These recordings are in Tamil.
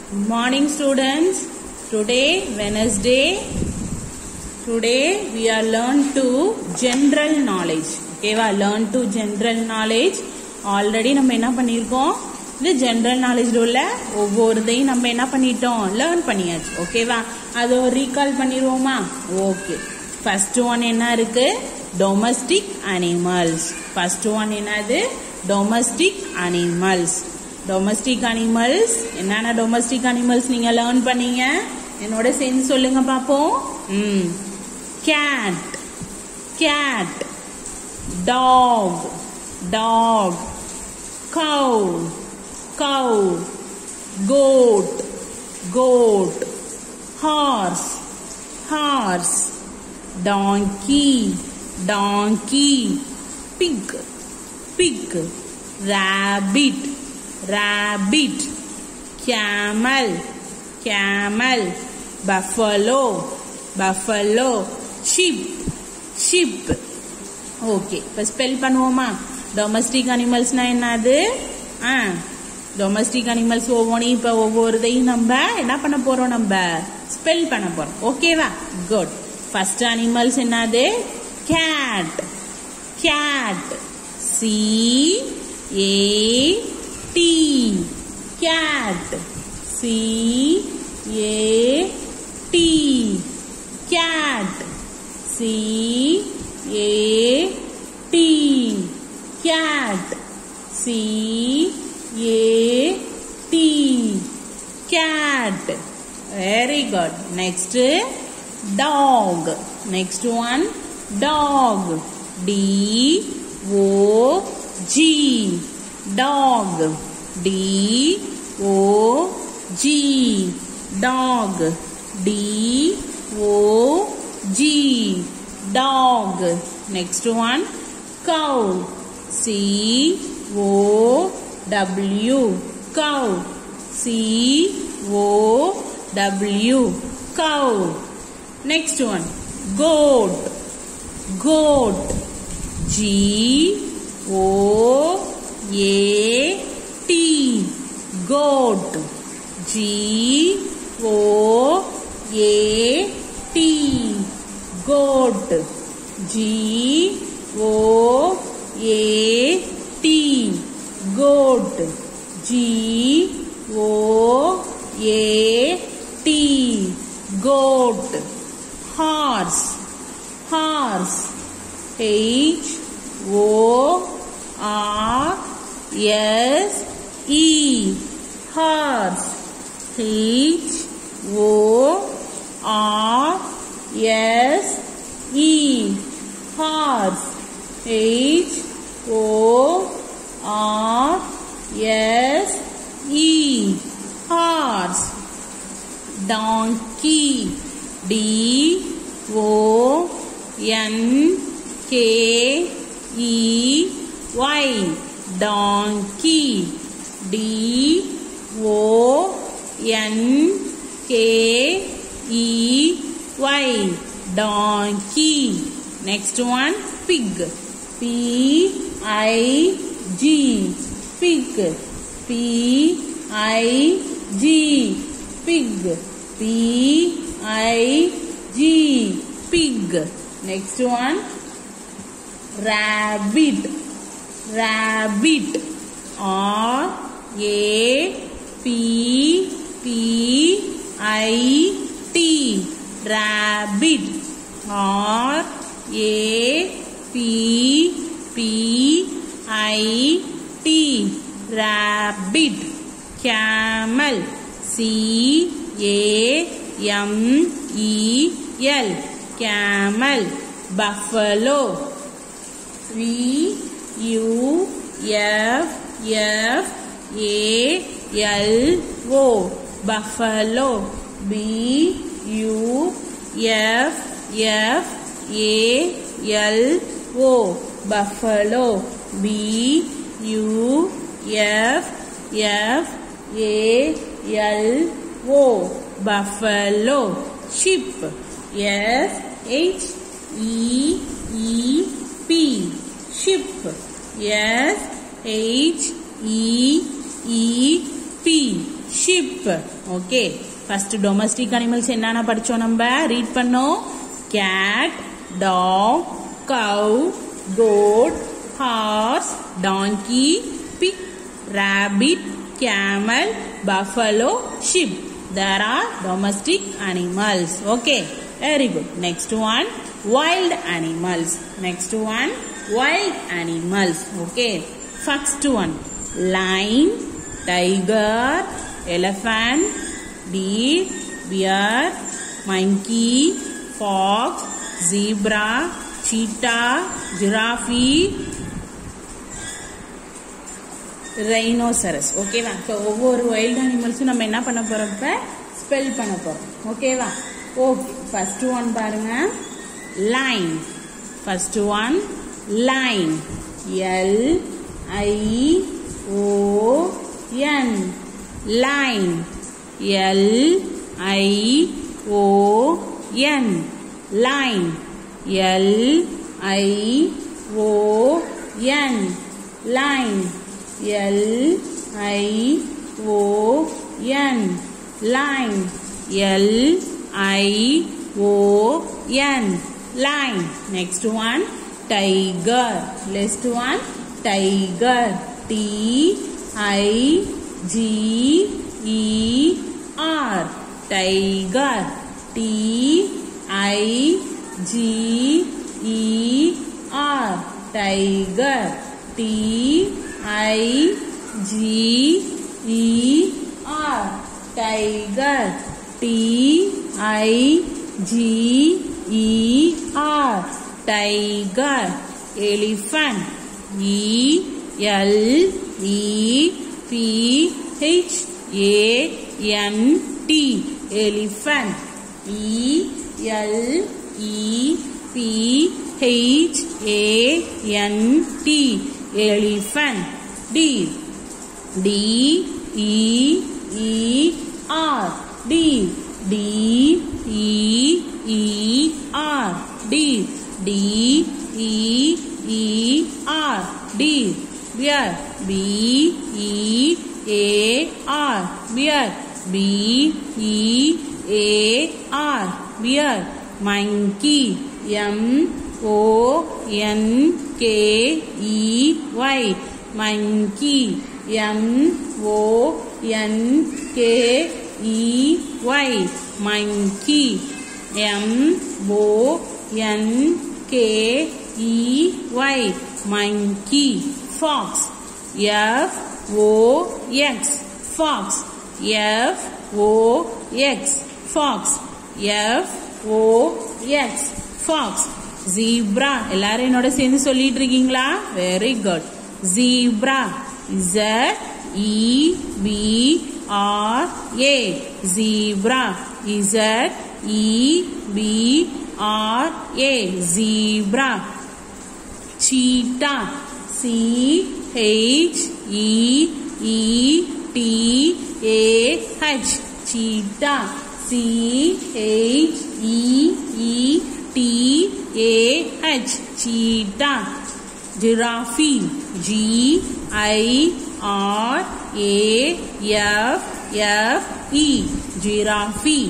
Good morning students. Today Wednesday. Today we are learn to general knowledge. ஓகேவா learn to general knowledge. Already நம்ம என்ன பண்ணியிருக்கோம் இந்த ஜென்ரல் நாலேஜ் உள்ள ஒவ்வொருதையும் நம்ம என்ன பண்ணிட்டோம் லேர்ன் பண்ணியாச்சு ஓகேவா அதை ஒரு ரீகால் பண்ணிடுவோமா ஓகே ஃபர்ஸ்ட் ஒன் என்ன இருக்கு டொமஸ்டிக் அனிமல்ஸ் ஃபர்ஸ்ட் ஒன் என்னது டொமஸ்டிக் அனிமல்ஸ் டொமஸ்டிக் அனிமல்ஸ் என்னென்ன டொமஸ்டிக் அனிமல்ஸ் நீங்க லேர்ன் பண்ணீங்க என்னோட சேர்ந்து சொல்லுங்க பாப்போம் ம் cat cat dog dog cow cow goat goat horse horse donkey donkey pig pig rabbit rabbit camel camel buffalo buffalo sheep sheep okay இப்போ ஸ்பெல் பண்ணுவோமா டொமஸ்டிக் அனிமல்ஸ்னா என்னது ஆ டொமஸ்டிக் அனிமல்ஸ் ஒவ்வொன்றையும் இப்போ ஒவ்வொருதையும் நம்ம என்ன பண்ண போறோம் நம்ம ஸ்பெல் பண்ண போறோம் ஓகேவா குட் ஃபர்ஸ்ட் அனிமல்ஸ் என்னது cat cat C A T cat C A T cat C A T cat c a t cat very good next dog next one dog d o g dog d o g dog d o g dog next one cow C O W cow C O W cow next one goat goat G O A T goat G O A T goat G O A T goat G O A T goat horse horse H O R S E horse H O R S E horse H O R S E horse donkey D O N K E Y donkey D O N K E Y donkey next one pig P I G pig P I G pig P I G pig next one rabbit rabbit R A P P I T rabbit R A P P I T rabbit camel C A M E L camel buffalo V U F F A L O buffalo B U F F A L O buffalo B U F F A L O buffalo sheep S H E E P sheep S H E E P sheep okay first domestic animals என்னென்ன படிச்சோம் நம்ம ரீட் பண்ணோம் cat dog cow goat horse donkey pig rabbit camel buffalo sheep there are domestic animals okay very good next one wild animals next one wild animals okay first one lion tiger elephant deer bear monkey fox zebra cheetah giraffe rhinoceros ஓகேவா ஸோ ஒவ்வொரு வைல்ட் அனிமல்ஸும் நம்ம என்ன பண்ண போறோம் இப்போ ஸ்பெல் பண்ண போறோம் ஓகேவா ஓகே ஃபர்ஸ்ட் ஒன் பாருங்க lion first one lion L I O N lion L I O N lion L I O N lion L I O N line L I O N line next one tiger next one tiger T I G E R tiger T I G E R tiger T I G E R tiger T I G E R tiger elephant E L E P H A N T elephant E L E P H A N T elephant deer D E E R deer D E E R deer D E E R deer bear B E A R bear B E A R bear monkey M O N K E Y monkey M O N K E Y monkey M O N K E Y monkey fox F O X fox F O X fox F O X fox zebra எல்லாரும் என்னோட சேர்ந்து சொல்லிட்டு இருக்கீங்களா very good zebra z e b r a zebra z e b r a zebra cheetah c h e e t a h cheetah c h e e t a h cheetah giraffe g i r a f f e giraffe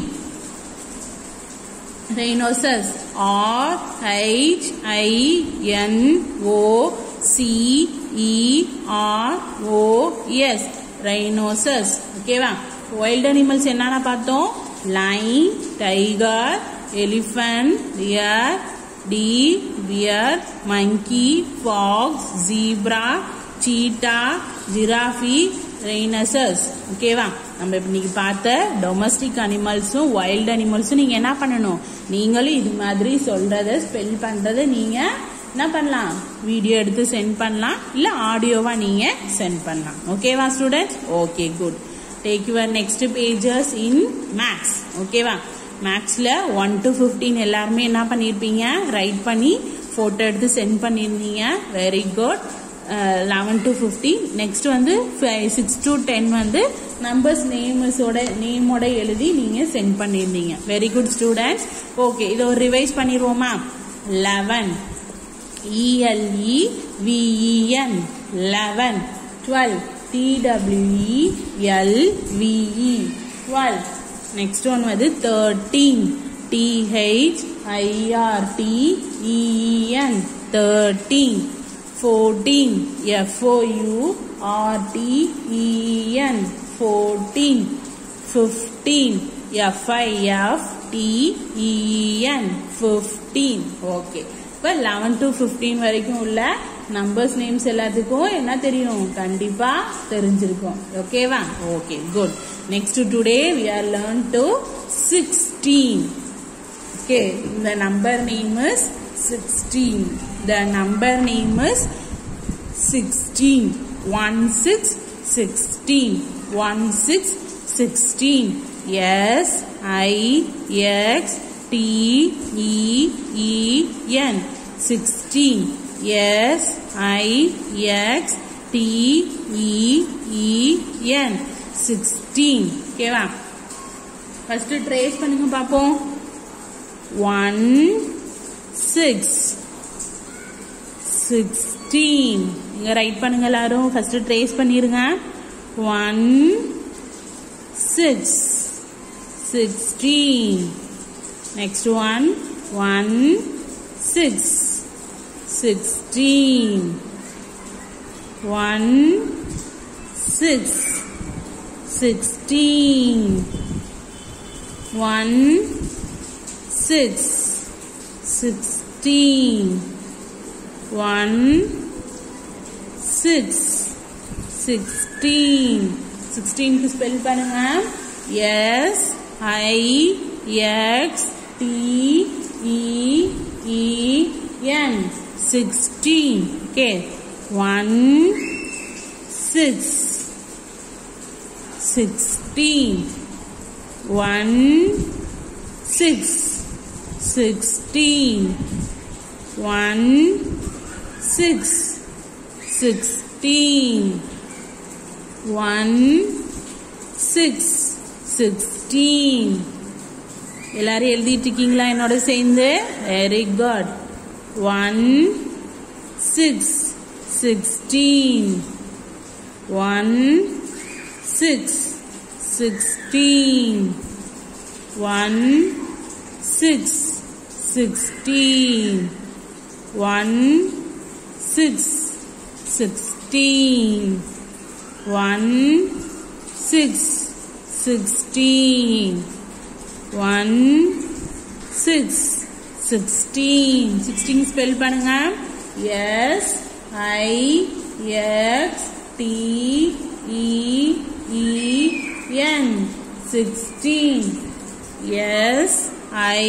rhinoceros r h i n o c e r o s rhinoceros ஓகேவா வைல்ட் அனிமல்ஸ் என்னென்ன பார்த்தோம் லைன் டைகர் எலிஃபண்ட் டியர் டி bear monkey fox zebra cheetah giraffe rhinoceros ஓகேவா நம்ம இப்ப இன்னைக்கு பார்த்த டொமஸ்டிக் அனிமல்ஸும் வைல்ட் அனிமல்ஸும் நீங்க என்ன பண்ணணும் நீங்களும் இது மாதிரி சொல்றத ஸ்பெல் பண்றத நீங்க என்ன பண்ணலாம் வீடியோ எடுத்து சென்ட் பண்ணலாம் இல்ல ஆடியோவா நீங்க சென்ட் பண்ணலாம் ஓகேவா students okay good take your next pages in maths ஓகேவா மேக்ஸில் ஒன் டு ஃபிஃப்டீன் எல்லாருமே என்ன பண்ணியிருப்பீங்க ரைட் பண்ணி ஃபோட்டோ எடுத்து சென்ட் பண்ணியிருந்தீங்க very good eleven to fifteen next வந்து சிக்ஸ் டு டென் வந்து நம்பர்ஸ் நேம்ஸோட நேமோட எழுதி நீங்கள் சென்ட் பண்ணியிருந்தீங்க வெரி குட் ஸ்டூடெண்ட்ஸ் ஓகே இதை ஒரு ரிவைஸ் பண்ணிடுவோமா eleven E L E V E N eleven twelve T-W-E-L-V-E 12 next one வந்து 13 T-H-I-R-T-E-E-N 13 14 F-O-U-R-T-E-E-N 14 15 F-I-F-T-E-E-N 15 ஓகே இப்போ லெவன் டு ஃபிஃப்டீன் வரைக்கும் உள்ள நம்பர்ஸ் நேம்ஸ் எல்லாத்துக்கும் என்ன தெரியும் கண்டிப்பா தெரிஞ்சிருக்கும் ஓகேவா okay good next today we are learn to sixteen okay the number name is 16 the number name is 16 1 6 16 1 6 16 S I X T E E N 16 S I X T E E N 16 ஓகேவா ஃபர்ஸ்ட் ட்ரேஸ் பண்ணுங்க பாப்போம் ஒன் சிக்ஸ் சிக்ஸ்டீன் இங்க ரைட் பண்ணுங்க எல்லாரும் ஃபர்ஸ்ட் ட்ரேஸ் பண்ணிருங்க one six sixteen next one one six sixteen one six sixteen one six, sixteen, one, six, sixteen, sixteen க்கு spell பண்ணுங்க S I X T E E N sixteen okay one six sixteen one six sixteen one six sixteen one six sixteen எல்லாரும் எழுதிட்டு இருக்கீங்களா என்னோட சேர்ந்து very good one six sixteen one six sixteen one six sixteen one six sixteen one six sixteen one six sixteen sixteen spell பண்ணுங்க S I X T E E N sixteen S I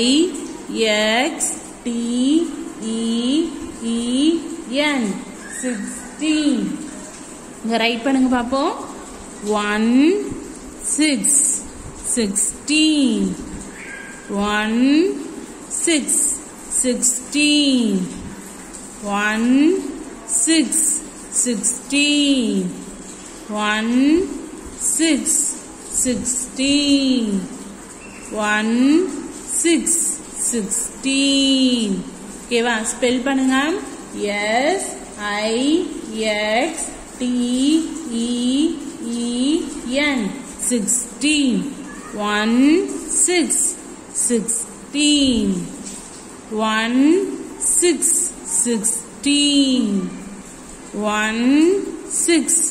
X T E E N sixteen இங்க ரைட் பண்ணுங்க பாப்போம் one six sixteen one six sixteen one six sixteen one six sixteen one six sixteen ஓகேவா ஸ்பெல் பண்ணுங்க S I X T E E N sixteen one six sixteen one six sixteen one six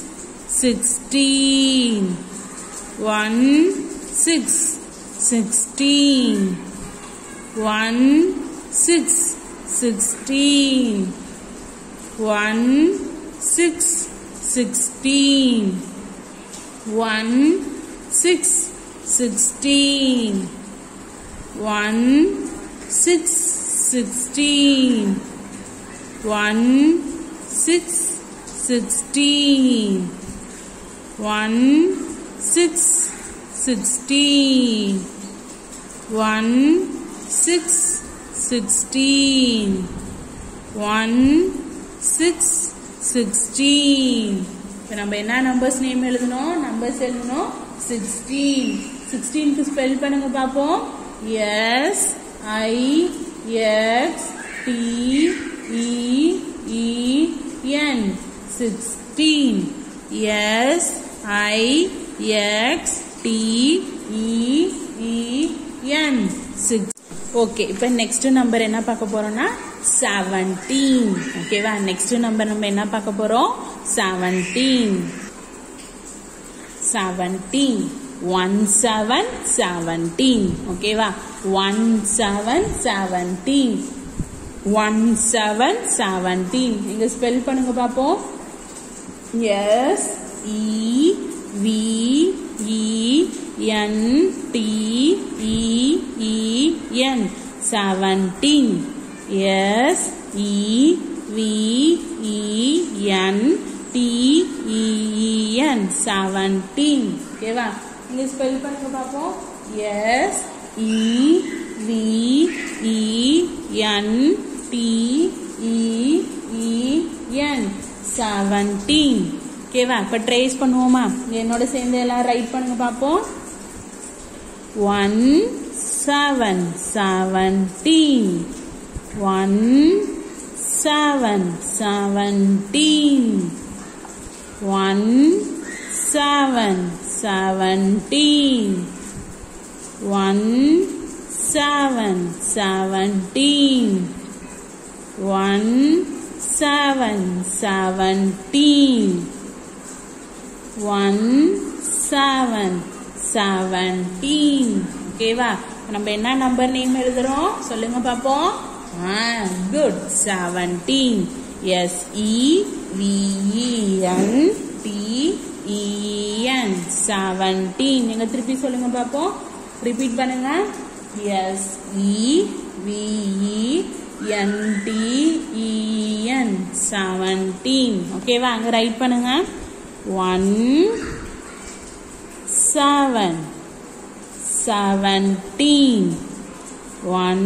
sixteen one six sixteen one six sixteen one six sixteen one six sixteen one six sixteen one six sixteen one six sixteen one six sixteen one six sixteen இப்போ நம்ம என்ன நம்பர்ஸ் நேம் எழுதணும் நம்பர்ஸ் எழுதணும் சிக்ஸ்டீன் சிக்ஸ்டீனுக்கு ஸ்பெல் பண்ணுங்க பார்ப்போம் S I X T E E N sixteen S I X T E N six okay இப்போ நெக்ஸ்ட் நம்பர் என்ன பார்க்க போறோம்னா செவன்டீன் ஓகேவா நெக்ஸ்ட் நம்பர் நம்ம என்ன பார்க்க போறோம் seventeen seventeen one seven seventeen ஓகேவா one seven seventeen one seven seventeen இங்க ஸ்பெல் பண்ணுங்க பார்ப்போம் S E V E N T E N seventeen S E V E N T E N seventeen ஓகேவா இங்க ஸ்பெல் பண்ணுங்க பார்ப்போம் S E V E N T E N seventeen ஓகேவா இப்போ ட்ரேஸ் பண்ணுவோமா என்னோட சேர்ந்து எல்லாம் ரைட் பண்ணுங்க பார்ப்போம் one seven seventeen one seven seventeen one seven seventeen one seven seventeen one seven seventeen one seven seventeen ஓகேவா நம்ம என்ன நம்பர் நேம் எழுதுறோம் சொல்லுங்க பார்ப்போம் good seventeen S E V E N T E N seventeen நீங்க திருப்பி சொல்லுங்க பார்ப்போம் ரிப்பீட் பண்ணுங்க எஸ் இ விஇ என்டிஇஎன் செவன்டீன் ஓகேவா அங்க ரைட் பண்ணுங்க one seven seventeen one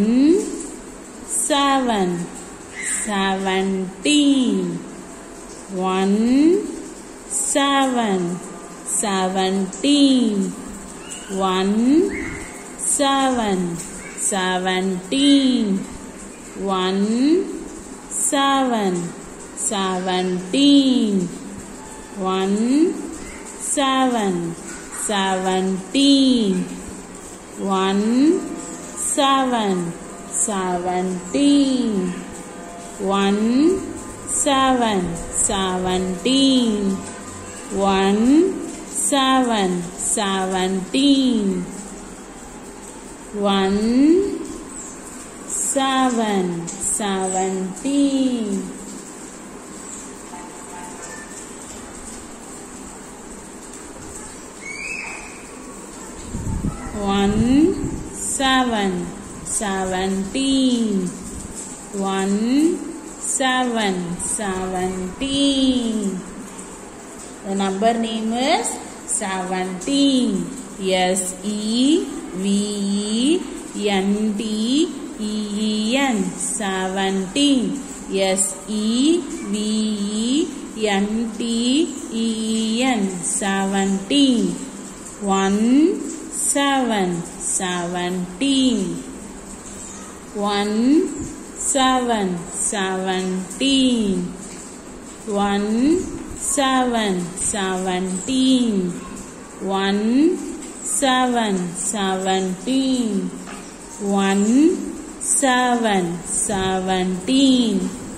seven seventeen one seven seventeen one seven seventeen one seven seventeen one seven seventeen one seven seventeen one seven seventeen one seven seventeen one seven, seventeen. One, seven, seventeen. One, seven, seventeen. The number name is seventeen. S E V E N D E-N, seventeen. S-E-V-E-N-T-E-N, seventeen. One, seven, seventeen. One, seven, seventeen. One, seven, seventeen. One, seven, seventeen. One, seven, seventeen.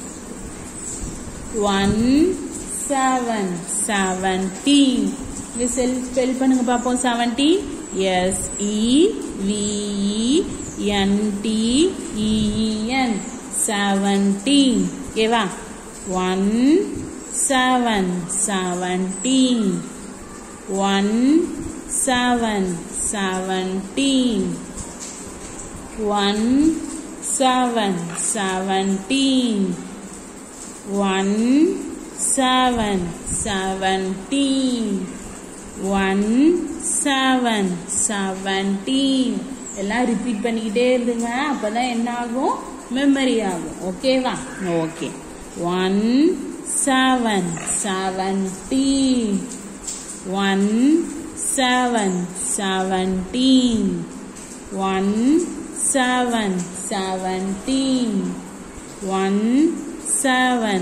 One, seven, seventeen. இது செல் ஸ்பெல் பண்ணுங்க பார்ப்போம் seventeen S E V N T E N seventeen ஓகேவா one seven seventeen one seven seventeen one seven seventeen one seven seventeen one seven seventeen எல்லாம் ரிப்பீட் பண்ணிக்கிட்டே இருந்துங்க அப்பதான் என்ன ஆகும் மெமரி ஆகும் ஓகேவா okay one seven seventeen one seven seventeen one seven seventeen one seven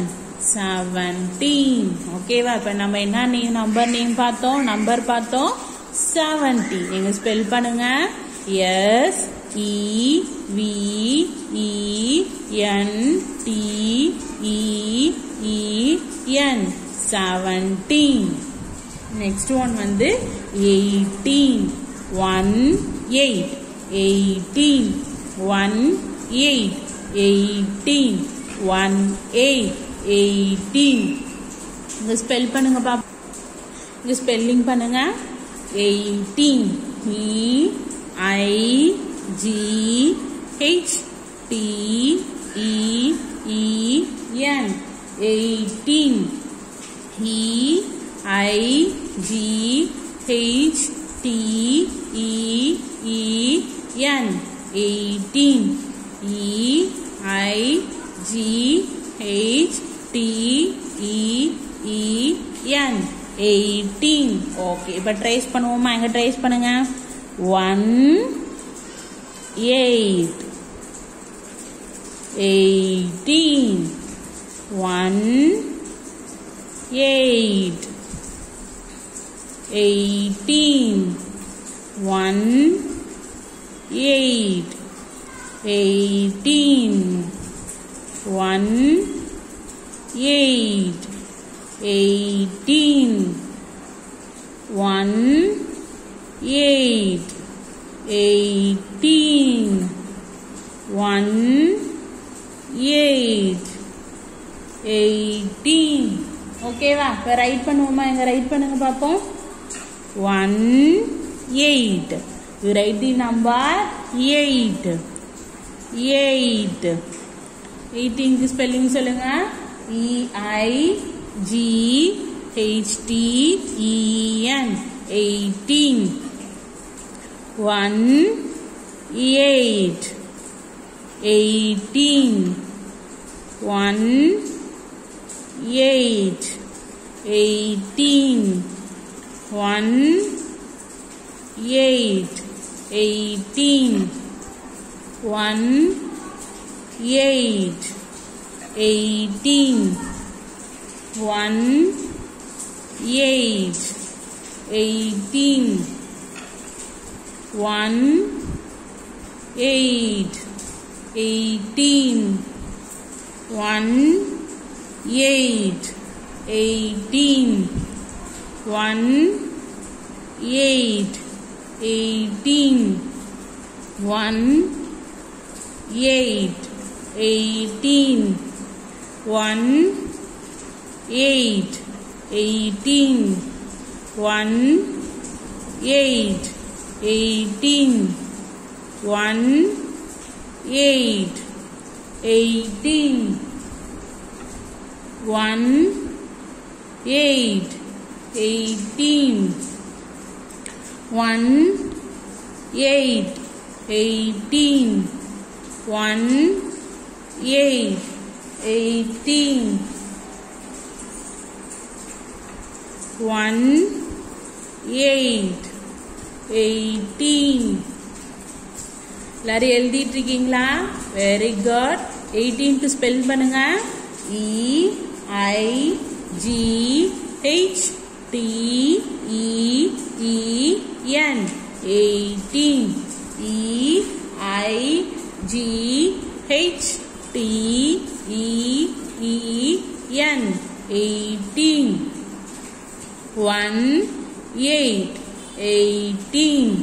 seventeen ஓகேவா இப்போ நம்ம என்ன நேம் நம்பர் நேம் பார்த்தோம் நம்பர் பார்த்தோம் செவன்டீன் நீங்க ஸ்பெல் பண்ணுங்க S E V E N T E E N seventeen next one வந்து eighteen one eight eighteen one eight eighteen one eight eighteen இங்க ஸ்பெல் பண்ணுங்க பாப்பா இங்க ஸ்பெல்லிங் பண்ணுங்க eighteen E I G H T E E N eighteen E I G H T E E N eighteen E I G H T E E N eighteen okay இப்போ ட்ரேஸ் பண்ணுவோமா எங்க ட்ரேஸ் பண்ணுங்க one eight eighteen one eight eighteen one eight eighteen one eight eighteen one eight eighteen one eight eighteen ஓகேவா இப்போ ரைட் பண்ணுவோமா எங்க ரைட் பண்ணுங்க பார்ப்போம் one eight you write the number eight eight எயிட்டீனுக்கு spelling சொல்லுங்க E I G H T E N eighteen one eight eighteen one eight eighteen one eight eighteen one eight eighteen one eight eighteen one eight eighteen one eight eighteen one eight eighteen one eight eighteen one eight eighteen one eight eighteen one eight eighteen one eight eighteen one eight eighteen one eight eighteen one eight eighteen எல்லாரும் எழுதிட்டு இருக்கீங்களா வெரி குட் எயிட்டீன்க்கு ஸ்பெல் பண்ணுங்க E I G H T E E N eighteen E I G H T E E N eighteen one eight eighteen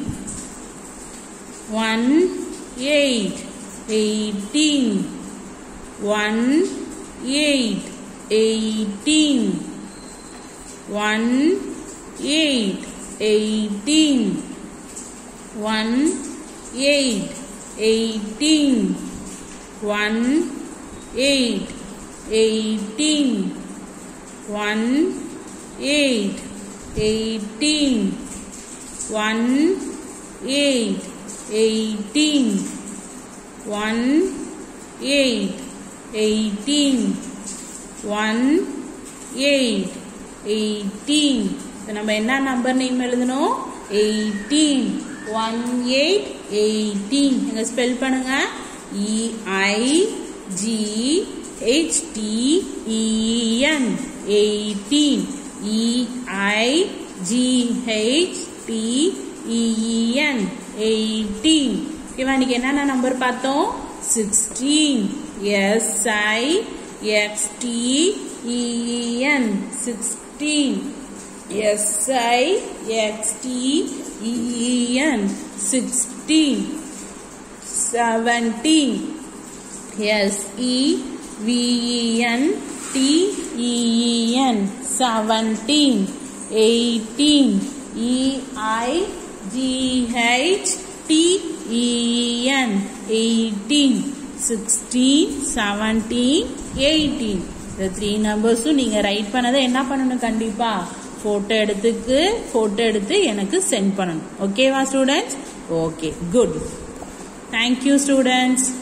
one eight eighteen one eight eighteen one eight eighteen one eight eighteen one eight eighteen one eight eighteen one eight eighteen one eight eighteen one eight eighteen இப்போ நம்ம என்ன நம்பர் நேம் எழுதணும் எயிட்டீன் ஒன் எயிட் எயிட்டீன் எங்க ஸ்பெல் பண்ணுங்க E I G H T E N eighteen E I G H T E N eighteen ஓகேவா இன்னைக்கு என்னென்ன நம்பர் பார்த்தோம் sixteen S I X T E N sixteen S I X T E N sixteen seventeen S E V E N T E N seventeen eighteen E I G H T E N eighteen sixteen seventeen eighteen இந்த த்ரீ நம்பர்ஸும் நீங்கள் ரைட் பண்ணதை என்ன பண்ணணும் கண்டிப்பாக ஃபோட்டோ எடுத்துக்கு ஃபோட்டோ எடுத்து எனக்கு சென்ட் பண்ணணும் ஓகேவா students okay good thank you students